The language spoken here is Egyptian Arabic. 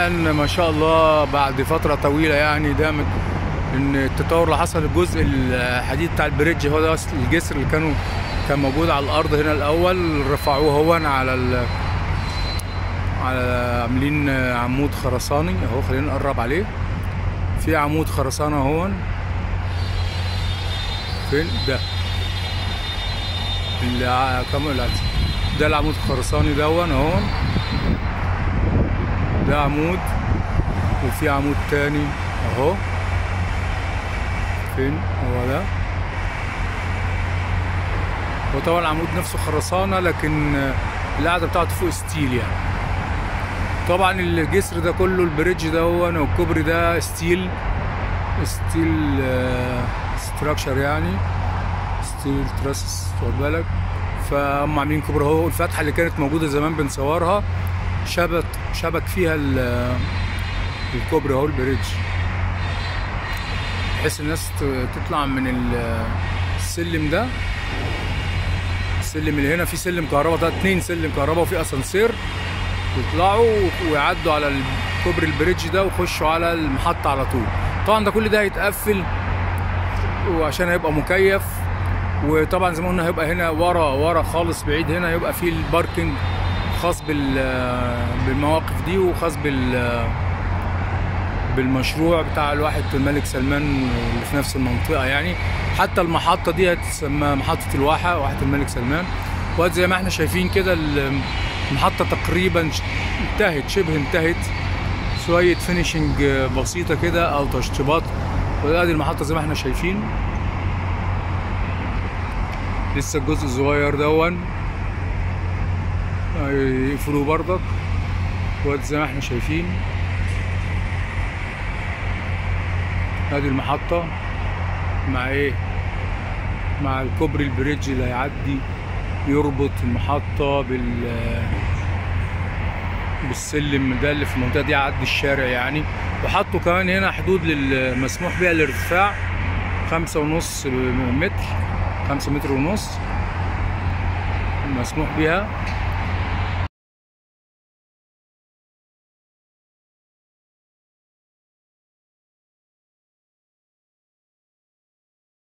الان ما شاء الله بعد فتره طويله يعني ده من ان التطور اللي حصل الجزء الحديد بتاع البريدج هو ده الجسر اللي كانوا كان موجود على الارض هنا الاول رفعوه هون على ال على عاملين عمود خرساني اهو خلينا نقرب عليه في عمود خرسانه هون فين ده اللي ع- كم اللي عكس- ده العمود الخرساني دون اهون ده عمود وفي عمود تاني اهو فين هو ده هو طبعا العمود نفسه خرسانة لكن القاعدة بتاعته فوق ستيل يعني طبعا الجسر ده كله البريدج ده هو والكوبري ده ستيل ستيل ستراكشر يعني ستيل تراس واخد بالك فهم عاملين كوبري اهو الفتحة اللي كانت موجودة زمان بنصورها شبك شبك فيها ال- الكوبري اهو البريدج بحيث الناس ت- تطلع من ال- السلم ده السلم اللي هنا في سلم كهرباء ده اتنين سلم كهرباء وفي اسانسير يطلعوا ويعدوا على الكوبري البريدج ده ويخشوا على المحطة على طول طبعا ده كل ده هيتقفل وعشان هيبقى مكيف وطبعا زي ما قلنا هيبقى هنا ورا ورا خالص بعيد هنا هيبقى في الباركنج خاص بال بالمواقف دي وخاص بال بالمشروع بتاع الواحد الملك سلمان اللي في نفس المنطقة يعني حتى المحطة دي هتسمى محطة الواحة واحة الملك سلمان وقت زي ما احنا شايفين كده المحطة تقريبا ش- انتهت شبه انتهت شوية فينيشنج بسيطة كده أو تشطيبات وادي المحطة زي ما احنا شايفين لسه الجزء الصغير دون يقفلوه برضك وادي زي ما احنا شايفين ادي المحطة مع ايه مع الكوبري البريدج اللي هيعدي يربط المحطة بال بالسلم ده اللي في المنطقة دي يعدي الشارع يعني وحطوا كمان هنا حدود للمسموح بها الارتفاع خمسة ونص متر خمسة متر ونص مسموح بها